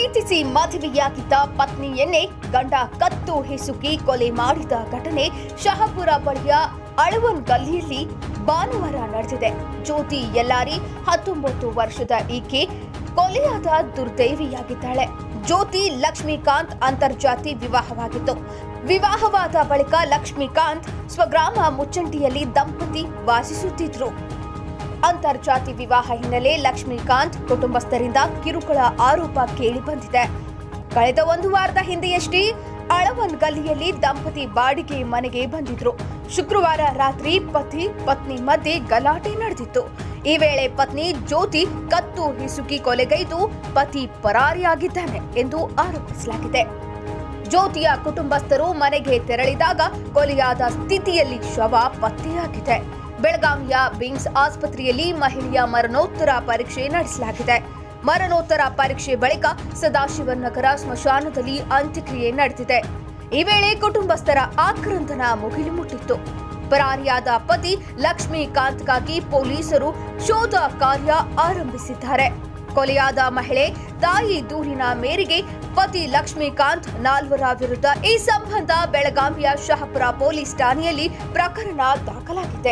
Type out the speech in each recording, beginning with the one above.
ಪ್ರೀತಿಸಿ ಮದುವೆಯಾಗಿದ್ದ ಪತ್ನಿಯನ್ನೇ ಗಂಡ ಕತ್ತು ಹಿಸುಕಿ ಕೊಲೆ ಮಾಡಿದ ಘಟನೆ ಶಹಪುರ ಬಳಿಯ ಅಳವನ್ ಗಲ್ಲಿಯಲ್ಲಿ ಭಾನುವಾರ ನಡೆದಿದೆ ಜ್ಯೋತಿ ಯಲ್ಲಾರಿ ಹತ್ತೊಂಬತ್ತು ವರ್ಷದ ಈಕೆ ಕೊಲೆಯಾದ ದುರ್ದೈವಿಯಾಗಿದ್ದಾಳೆ ಜ್ಯೋತಿ ಲಕ್ಷ್ಮೀಕಾಂತ್ ಅಂತರ್ಜಾತಿ ವಿವಾಹವಾಗಿತ್ತು ವಿವಾಹವಾದ ಬಳಿಕ ಲಕ್ಷ್ಮೀಕಾಂತ್ ಸ್ವಗ್ರಾಮ ಮುಚ್ಚಂಟಿಯಲ್ಲಿ ದಂಪತಿ ವಾಸಿಸುತ್ತಿದ್ರು ಅಂತರ್ಜಾತಿ ವಿವಾಹ ಹಿನ್ನೆಲೆ ಲಕ್ಷ್ಮೀಕಾಂತ್ ಕುಟುಂಬಸ್ಥರಿಂದ ಕಿರುಕುಳ ಆರೋಪ ಕೇಳಿ ಬಂದಿದೆ ಕಳೆದ ಒಂದು ವಾರದ ಹಿಂದೆಯಷ್ಟೇ ಅಳವನ್ ಗಲ್ಲಿಯಲ್ಲಿ ದಂಪತಿ ಬಾಡಿಗೆ ಮನೆಗೆ ಬಂದಿದ್ರು ಶುಕ್ರವಾರ ರಾತ್ರಿ ಪತಿ ಪತ್ನಿ ಮಧ್ಯೆ ಗಲಾಟೆ ನಡೆದಿತ್ತು ಈ ವೇಳೆ ಪತ್ನಿ ಜ್ಯೋತಿ ಕತ್ತು ಹಿಸುಕಿ ಕೊಲೆಗೈದು ಪತಿ ಪರಾರಿಯಾಗಿದ್ದಾನೆ ಎಂದು ಆರೋಪಿಸಲಾಗಿದೆ ಜ್ಯೋತಿಯ ಕುಟುಂಬಸ್ಥರು ಮನೆಗೆ ತೆರಳಿದಾಗ ಕೊಲೆಯಾದ ಸ್ಥಿತಿಯಲ್ಲಿ ಶವ ಪತ್ತೆಯಾಗಿದೆ ಬೆಳಗಾವಿಯ ಬಿಮ್ಸ್ ಆಸ್ಪತ್ರೆಯಲ್ಲಿ ಮಹಿಳೆಯ ಮರಣೋತ್ತರ ಪರೀಕ್ಷೆ ನಡೆಸಲಾಗಿದೆ ಮರಣೋತ್ತರ ಪರೀಕ್ಷೆ ಬಳಿಕ ಸದಾಶಿವನಗರ ಸ್ಮಶಾನದಲ್ಲಿ ಅಂತ್ಯಕ್ರಿಯೆ ನಡೆದಿದೆ ಈ ವೇಳೆ ಕುಟುಂಬಸ್ಥರ ಆಕ್ರಂದನ ಮುಗಿಲು ಮುಟ್ಟಿತ್ತು ಪರಾರಿಯಾದ ಪತಿ ಲಕ್ಷ್ಮೀಕಾಂತ್ಗಾಗಿ ಪೊಲೀಸರು ಶೋಧ ಕಾರ್ಯ ಆರಂಭಿಸಿದ್ದಾರೆ ಕೊಲೆಯಾದ ಮಹಿಳೆ ತಾಯಿ ದೂರಿನ ಮೇರೆಗೆ ಪತಿ ಲಕ್ಷ್ಮೀಕಾಂತ್ ನಾಲ್ವರ ವಿರುದ್ಧ ಈ ಸಂಬಂಧ ಬೆಳಗಾವಿಯ ಶಹಪುರ ಪೊಲೀಸ್ ಠಾಣೆಯಲ್ಲಿ ಪ್ರಕರಣ ದಾಖಲಾಗಿದೆ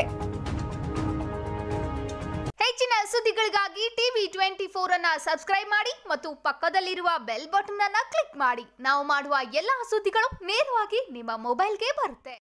ಹೆಚ್ಚಿನ ಸುದ್ದಿಗಳಿಗಾಗಿ ಟಿವಿ ಟ್ವೆಂಟಿ ಫೋರ್ ಅನ್ನ ಸಬ್ಸ್ಕ್ರೈಬ್ ಮಾಡಿ ಮತ್ತು ಪಕ್ಕದಲ್ಲಿರುವ ಬೆಲ್ ಬಟನ್ ಅನ್ನ ಕ್ಲಿಕ್ ಮಾಡಿ ನಾವು ಮಾಡುವ ಎಲ್ಲಾ ಸುದ್ದಿಗಳು ನೇರವಾಗಿ ನಿಮ್ಮ ಮೊಬೈಲ್ಗೆ ಬರುತ್ತೆ